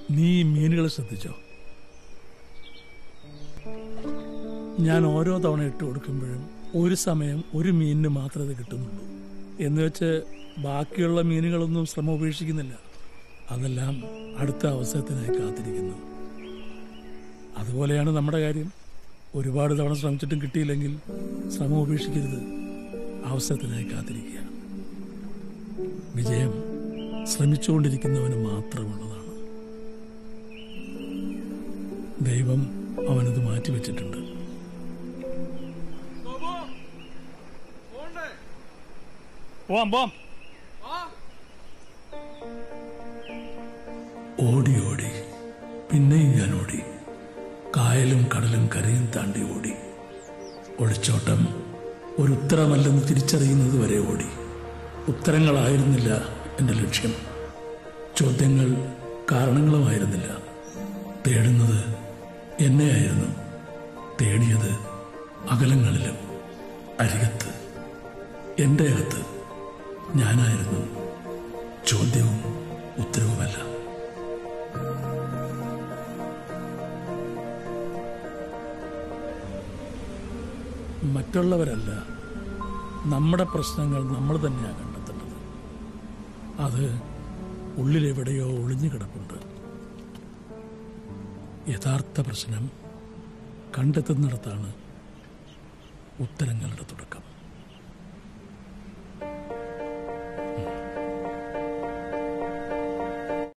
നീ ഈ മീനുകളെ ശ്രദ്ധിച്ചോ ഞാൻ ഓരോ തവണ ഇട്ട് കൊടുക്കുമ്പോഴും ഒരു സമയം ഒരു മീനിന് മാത്രമേ ഇത് കിട്ടുന്നുള്ളൂ എന്ന് വെച്ച് ബാക്കിയുള്ള മീനുകളൊന്നും ശ്രമം ഉപേക്ഷിക്കുന്നില്ല അതെല്ലാം അടുത്ത അവസരത്തിനായി കാത്തിരിക്കുന്നു അതുപോലെയാണ് നമ്മുടെ കാര്യം ഒരുപാട് തവണ ശ്രമിച്ചിട്ടും കിട്ടിയില്ലെങ്കിൽ ശ്രമം ഉപേക്ഷിക്കരുത് അവസരത്തിനായി കാത്തിരിക്കുക വിജയം ശ്രമിച്ചുകൊണ്ടിരിക്കുന്നവന് മാത്രമുള്ളതാണ് ദൈവം അവനത് മാറ്റിവെച്ചിട്ടുണ്ട് പോവാം പോവാം ഓടി ഓടി പിന്നെയും ഞാൻ ഓടി കായലും കടലും കരയും താണ്ടി ഓടി ഒളിച്ചോട്ടം ഒരു ഉത്തരമല്ലെന്ന് തിരിച്ചറിയുന്നത് വരെ ഓടി ഉത്തരങ്ങളായിരുന്നില്ല എൻ്റെ ലക്ഷ്യം ചോദ്യങ്ങൾ കാരണങ്ങളുമായിരുന്നില്ല തേടുന്നത് എന്നെയായിരുന്നു തേടിയത് അകലങ്ങളിലും അരികത്ത് എൻ്റെ അകത്ത് ഞാനായിരുന്നു ചോദ്യവും ഉത്തരവുമല്ല മറ്റുള്ളവരല്ല നമ്മുടെ പ്രശ്നങ്ങൾ നമ്മൾ തന്നെയാണ് കണ്ടെത്തേണ്ടത് അത് ഉള്ളിലെവിടെയോ ഒളിഞ്ഞു കിടപ്പുണ്ട് യഥാർത്ഥ പ്രശ്നം കണ്ടെത്തുന്നിടത്താണ് ഉത്തരങ്ങളുടെ തുടക്കം